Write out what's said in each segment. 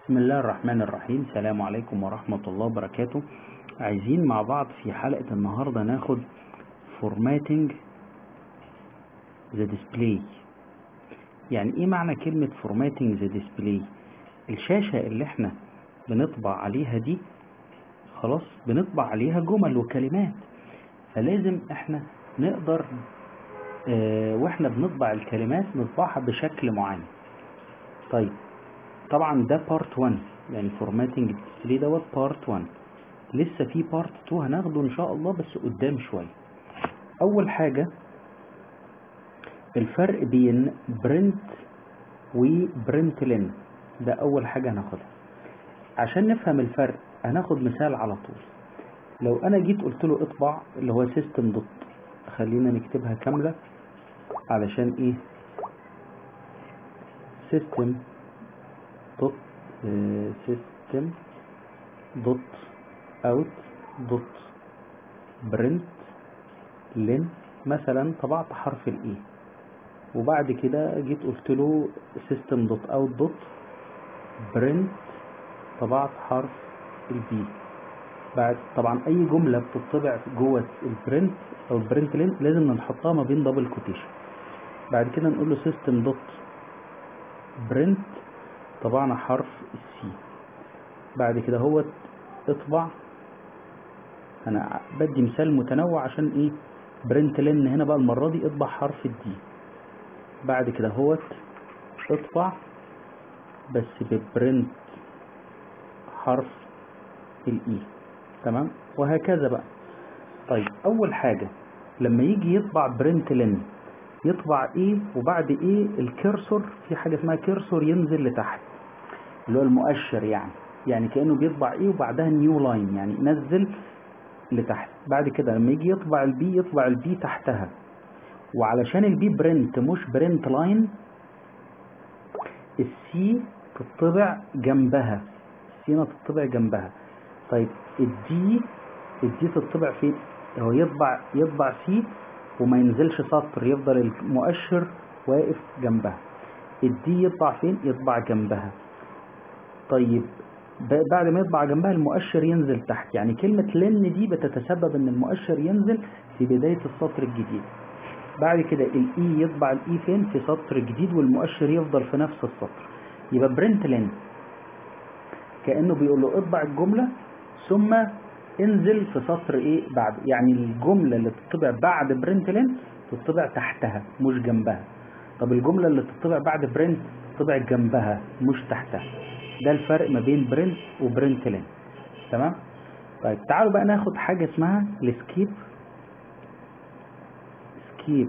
بسم الله الرحمن الرحيم السلام عليكم ورحمة الله وبركاته عايزين مع بعض في حلقة النهاردة ناخد formatting the display يعني ايه معنى كلمة formatting the display الشاشة اللي احنا بنطبع عليها دي خلاص بنطبع عليها جمل وكلمات فلازم احنا نقدر اه واحنا بنطبع الكلمات نطبعها بشكل معين طيب طبعا ده بارت 1 يعني فورماتنج ديسبلاي دوت بارت 1 لسه في بارت 2 هناخده ان شاء الله بس قدام شويه اول حاجه الفرق بين برنت وبرنت لين ده اول حاجه هناخدها عشان نفهم الفرق هناخد مثال على طول لو انا جيت قلت له اطبع اللي هو سيستم دوت خلينا نكتبها كامله علشان ايه سيستم دوت سيستم دوت اوت دوت برنت لين مثلا طبعت حرف الاي وبعد كده جيت قلت له سيستم دوت اوت دوت برنت طبعت حرف البي بعد طبعا اي جمله بتطبع جوه البرنت او البرنت لين لازم نحطها ما بين دبل كوتيشن بعد كده نقول له سيستم دوت برنت طبعنا حرف السي بعد كده هو اطبع انا بدي مثال متنوع عشان ايه برنت لين هنا بقى المرة دي اطبع حرف الدي بعد كده هو اطبع بس ببرنت حرف الاي تمام وهكذا بقى طيب اول حاجة لما يجي يطبع برنت لين يطبع ايه وبعد ايه الكرسور في حاجة اسمها كرسور ينزل لتحت اللي هو المؤشر يعني يعني كأنه بيطبع ايه وبعدها نيو لاين يعني نزل لتحت بعد كده لما يجي يطبع البي يطبع البي تحتها وعلشان البي برنت مش برنت لاين السي تطبع جنبها السينة تطبع جنبها طيب الدي الدي تطبع فين هو يطبع يطبع سي وما ينزلش سطر يفضل المؤشر واقف جنبها الدي يطبع فين يطبع جنبها طيب بعد ما يطبع جنبها المؤشر ينزل تحت يعني كلمة لن دي بتتسبب ان المؤشر ينزل في بداية السطر الجديد بعد كده الاي يطبع الاي فين في سطر جديد والمؤشر يفضل في نفس السطر يبقى برنت لن كأنه بيقول له اطبع الجملة ثم انزل في سطر ايه بعد يعني الجملة اللي تطبع بعد برنت لين تطبع تحتها مش جنبها طب الجملة اللي تطبع بعد برنت تطبع جنبها مش تحتها ده الفرق ما بين برنت وبرنت لين تمام طيب تعالوا بقى ناخد حاجة اسمها السكيب سكيب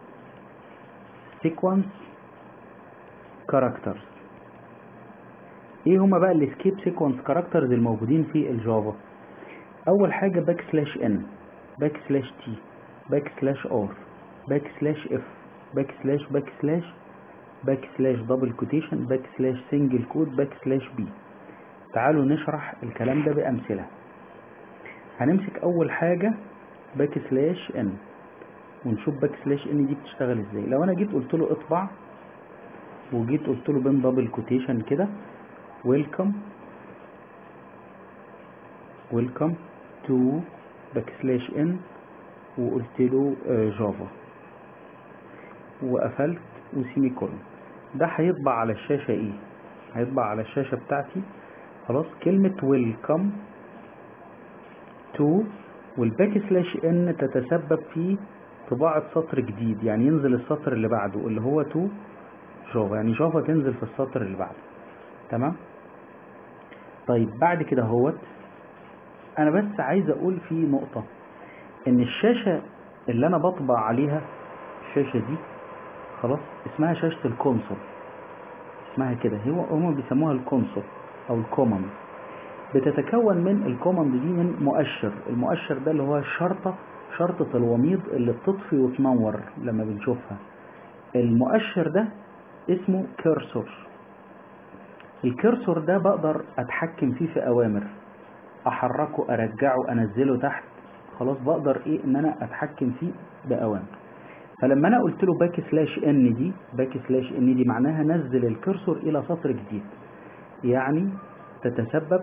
سيكونس كاركترز ايه هما بقى السكيب سيكونس كاركترز الموجودين في الجافا اول حاجة باك سلاش ان باك سلاش تي باك سلاش ار باك سلاش اف باك سلاش باك سلاش باك سلاش دبل كوتيشن باك سلاش سنجل كود باك سلاش بي تعالوا نشرح الكلام ده بأمثلة هنمسك أول حاجة باك سلاش ان ونشوف باك سلاش ان دي بتشتغل ازاي لو انا جيت قلت له اطبع وجيت قلت له بين دبل كوتيشن كده ويلكم ويلكم تو باك سلاش ان وقلت له جافا وقفلت وسيمي كولن ده هيطبع على الشاشة ايه هيطبع على الشاشة بتاعتي خلاص كلمة ويلكم تو والباك سلاش ان تتسبب في طباعة سطر جديد يعني ينزل السطر اللي بعده اللي هو تو جافا يعني جافا تنزل في السطر اللي بعده تمام طيب بعد كده هوت انا بس عايز اقول في نقطة ان الشاشة اللي انا بطبع عليها الشاشة دي خلاص اسمها شاشة الكونسول اسمها كده هو هم بيسموها الكونسول او الكوماند بتتكون من الكوماند دي من مؤشر المؤشر ده اللي هو الشرطة شرطة الوميض اللي بتطفي وتنور لما بنشوفها المؤشر ده اسمه كيرسور الكيرسور ده بقدر اتحكم فيه في اوامر احركه ارجعه انزله تحت خلاص بقدر ايه ان انا اتحكم فيه باوامر فلما انا قلت له باك سلاش ان دي باك سلاش ان دي معناها نزل الكرسور الى سطر جديد يعني تتسبب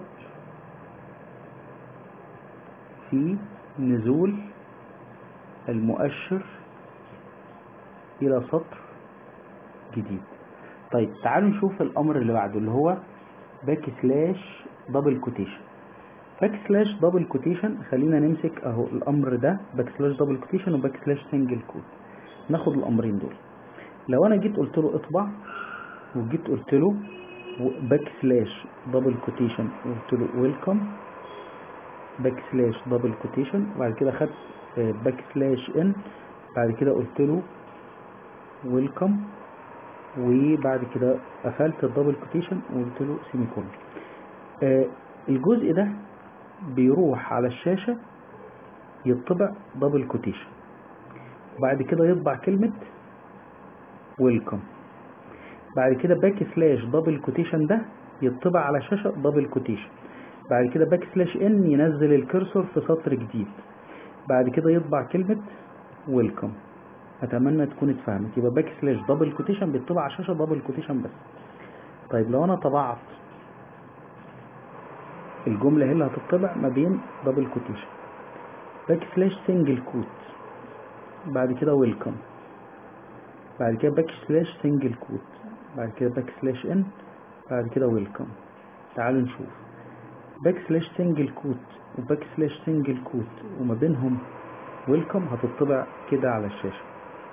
في نزول المؤشر إلى سطر جديد طيب تعالوا نشوف الأمر اللي بعده اللي هو باك سلاش دبل كوتيشن باك سلاش دبل كوتيشن خلينا نمسك اهو الأمر ده باك سلاش دبل كوتيشن وباك سلاش سنجل كوت ناخد الأمرين دول لو أنا جيت قلت له اطبع وجيت قلت له باك سلاش دبل كوتيشن وقلت له ويلكم باك سلاش دبل كوتيشن وبعد كده خدت باك سلاش ان بعد كده قلت له ويلكم وبعد كده قفلت الدبل كوتيشن وقلت له سيمي كولن آه الجزء ده بيروح على الشاشة يطبع دبل كوتيشن وبعد كده يطبع كلمة ويلكم بعد كده باك سلاش دبل كوتيشن ده يطبع على شاشة دبل كوتيشن بعد كده باك سلاش ان ينزل الكرسور في سطر جديد بعد كده يطبع كلمة ويلكم اتمنى تكون اتفهمت يبقى باك سلاش دبل كوتيشن بيطبع على الشاشة دبل كوتيشن بس طيب لو انا طبعت الجملة هي اللي هتطبع ما بين دبل كوتيشن باك سلاش سنجل كوت بعد كده ويلكم بعد كده باك سلاش سنجل كوت بعد كده باك سلاش ان بعد كده ويلكم تعالوا نشوف باك سلاش سنجل كوت وباك سلاش سنجل كوت وما بينهم ويلكم هتطبع كده على الشاشة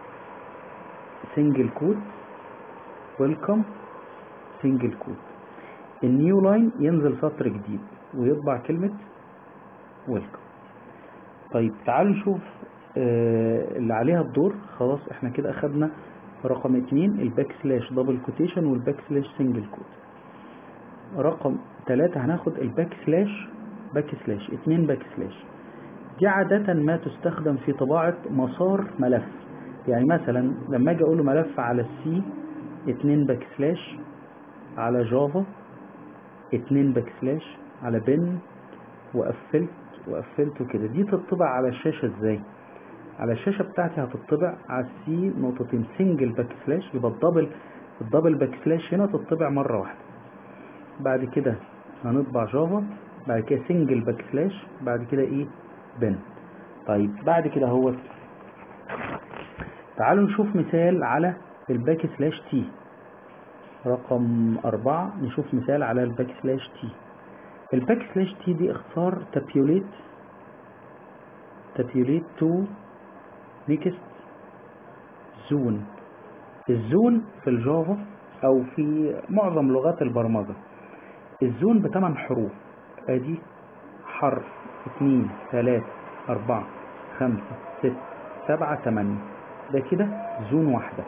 سنجل كوت ويلكم سنجل كوت النيو لاين ينزل سطر جديد ويطبع كلمة ويلكم طيب تعالوا نشوف آه اللي عليها الدور خلاص احنا كده اخدنا رقم اتنين الباك سلاش دبل كوتيشن والباك سلاش سنجل كوت رقم تلاتة هناخد الباك سلاش باك سلاش اتنين باك سلاش دي عادة ما تستخدم في طباعة مسار ملف يعني مثلا لما اجي اقول له ملف على السي اتنين باك سلاش على جافا اتنين باك سلاش على بن وقفلت وقفلته كده دي تطبع على الشاشة ازاي على الشاشة بتاعتي هتطبع على السي نقطتين سنجل باك سلاش يبقى الدبل الدبل باك سلاش هنا تطبع مرة واحدة بعد كده هنطبع جافا بعد كده سنجل باك سلاش بعد كده ايه بن طيب بعد كده هو تعالوا نشوف مثال على الباك سلاش تي رقم أربعة نشوف مثال على الباك سلاش تي الباك سلاش تي دي اختصار تابيوليت تابيوليت تو نيكست زون الزون في الجافا او في معظم لغات البرمجة الزون بثمان حروف ادي حرف اتنين تلاتة اربعة خمسة ستة سبعة تمانية ده كده زون واحدة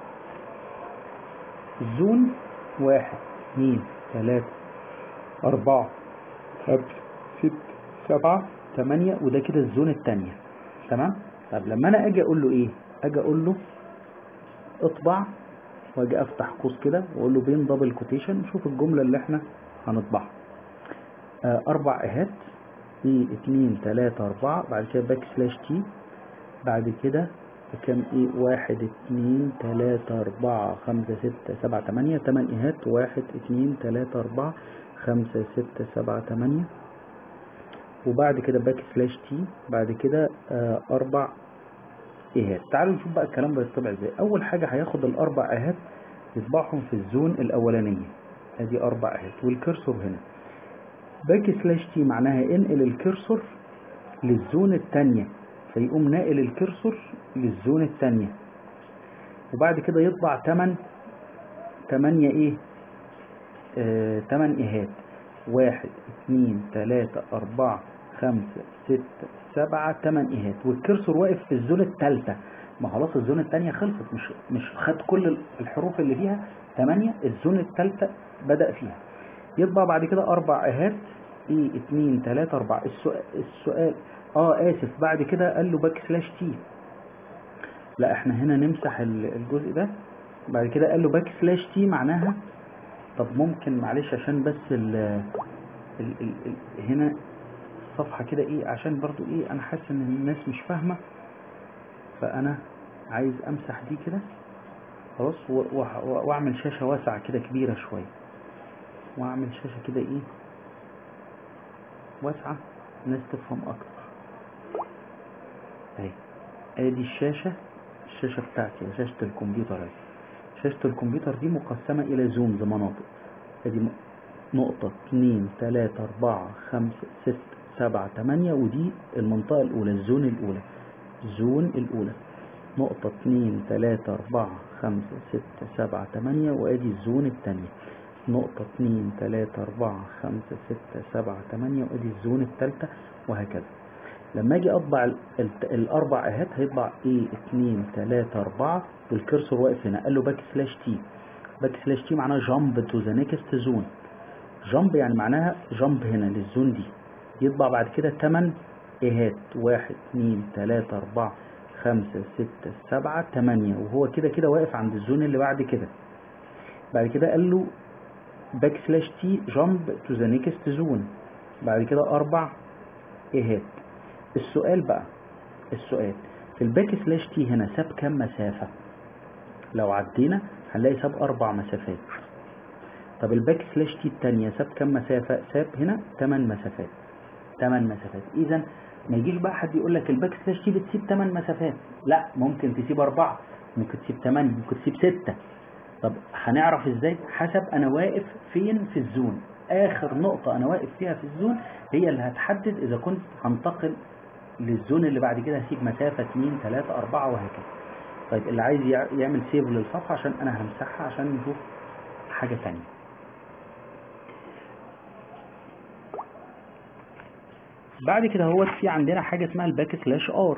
زون واحد اتنين تلاتة اربعة خمسة ستة سبعة تمانية وده كده الزون التانية تمام طب لما انا اجي اقول له ايه اجي اقول له اطبع واجي افتح قوس كده واقول له بين دبل كوتيشن شوف الجملة اللي احنا هنطبعها آه اربع اهات ايه اتنين تلاتة اربعة بعد كده باك سلاش تي بعد كده كام ايه واحد اتنين تلاتة اربعة خمسة ستة سبعة تمانية تمن ايهات واحد اتنين تلاتة اربعة خمسة ستة سبعة تمانية وبعد كده باك سلاش تي بعد كده آه اربع ايهات تعالوا نشوف بقى الكلام ده يطبع ازاي اول حاجة هياخد الاربع ايهات يطبعهم في الزون الاولانية ادي اربع ايهات والكرسور هنا باك سلاش تي معناها انقل الكرسور للزون التانية فيقوم ناقل الكرسور للزون التانية وبعد كده يطبع تمن تمانية ايه آه تمن ايهات واحد اتنين تلاتة اربعة خمسة ستة سبعة تمن ايهات والكرسور واقف في الزون التالتة ما خلاص الزون التانية خلصت مش مش خد كل الحروف اللي فيها تمانية الزون التالتة بدأ فيها يطبع بعد كده اربع ايهات ايه اتنين تلاتة اربعة السؤال, السؤال اه اسف بعد كده قال له باك سلاش تي لا احنا هنا نمسح الجزء ده بعد كده قال له باك سلاش تي معناها طب ممكن معلش عشان بس ال ال ال ال هنا الصفحة كده ايه عشان برضو ايه انا حاسس ان الناس مش فاهمة فانا عايز امسح دي كده خلاص واعمل شاشة واسعة كده كبيرة شوية واعمل شاشة كده ايه واسعة الناس تفهم اكتر اهي ادي الشاشة الشاشة بتاعتي شاشة الكمبيوتر اهي شاشة الكمبيوتر دي مقسمة الى زونز مناطق ادي م- نقطة اتنين تلاتة اربعة خمسة ستة سبعة تمانية ودي المنطقة الاولى الزون الاولى الزون الاولى نقطة اتنين تلاتة اربعة خمسة ستة سبعة تمانية وادي الزون التانية نقطة اتنين تلاتة اربعة خمسة ستة سبعة تمانية وادي الزون التالتة وهكذا لما اجي اطبع ال- ال- الاربع اهات هيطبع ايه اتنين تلاتة اربعة والكرسور واقف هنا قال له باك سلاش تي باك سلاش تي معناها جامب تو ذا نيكست زون جامب يعني معناها جامب هنا للزون دي يطبع بعد كده تمن ايهات واحد اتنين تلاتة اربعة خمسة ستة سبعة تمانية وهو كده كده واقف عند الزون اللي بعد كده بعد كده قال له باك سلاش تي جامب تو ذا نيكست زون بعد كده اربع ايهات السؤال بقى السؤال في الباك سلاش تي هنا ساب كام مسافة لو عدينا هنلاقي ساب اربع مسافات طب الباك سلاش تي التانية ساب كام مسافة ساب هنا تمن مسافات تمن مسافات اذا ما يجيش بقى حد يقول لك الباك سلاش تي بتسيب تمن مسافات لا ممكن تسيب اربعة ممكن تسيب تمانية ممكن تسيب ستة طب هنعرف ازاي حسب انا واقف فين في الزون اخر نقطة انا واقف فيها في الزون هي اللي هتحدد اذا كنت هنتقل للزون اللي بعد كده هسيب مسافة اتنين تلاتة اربعة وهكذا طيب اللي عايز يع- يعمل سيف للصفحة عشان انا همسحها عشان نشوف حاجة تانية بعد كده هو في عندنا حاجة اسمها الباك سلاش ار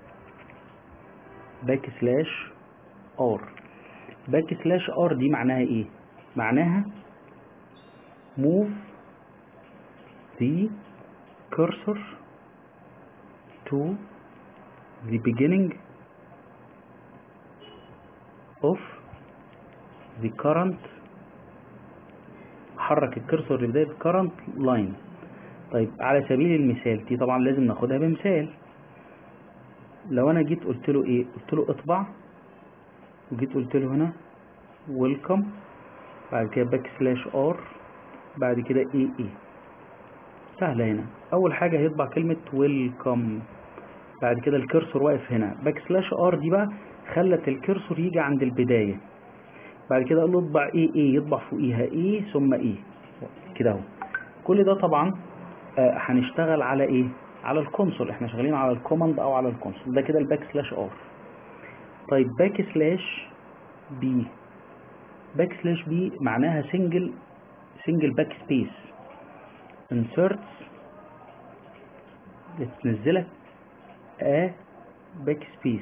باك سلاش ار باك سلاش ار دي معناها ايه معناها move the cursor to the beginning of the current حرك الكرسور لبداية current line طيب على سبيل المثال دي طبعا لازم ناخدها بمثال لو انا جيت قلت له ايه قلت له اطبع وجيت قلت له هنا ويلكم بعد كده باك سلاش ار بعد كده اي اي سهلة هنا اول حاجة هيطبع كلمة ويلكم بعد كده الكرسور واقف هنا باك سلاش ار دي بقى خلت الكرسور يجي عند البداية بعد كده اقول له اطبع ايه ايه يطبع فوقيها ايه ثم ايه كده اهو كل ده طبعا آه، هنشتغل على ايه على الكونسول احنا شغالين على الكوماند او على الكونسول ده كده الباك سلاش ار طيب باك سلاش بي باك سلاش بي معناها سنجل سنجل باك سبيس inserts بتنزلك a باك سبيس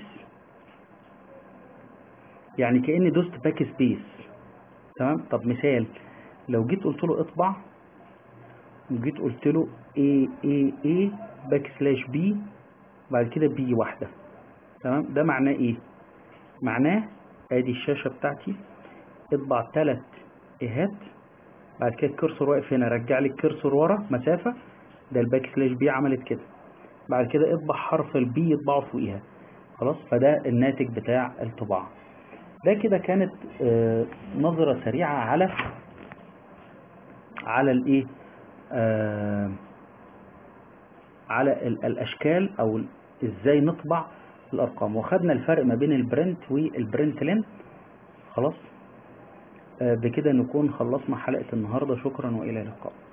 يعني كأني دوست باك سبيس تمام طب مثال لو جيت قلت له اطبع وجيت قلت له A A A باك سلاش بي بعد كده بي واحدة تمام ده معناه ايه معناه ادي الشاشة بتاعتي اطبع تلات ايهات بعد كده الكرسور واقف هنا رجع لي الكرسور ورا مسافة ده الباك سلاش بي عملت كده بعد كده اطبع حرف البي يطبعه فوقيها خلاص فده الناتج بتاع الطباعة ده كده كانت آه، نظرة سريعة على على الايه آه، على ال- الاشكال او ال- ازاي نطبع الارقام وخدنا الفرق ما بين البرنت والبرنت لين خلاص آه، بكده نكون خلصنا حلقة النهاردة شكرا والى اللقاء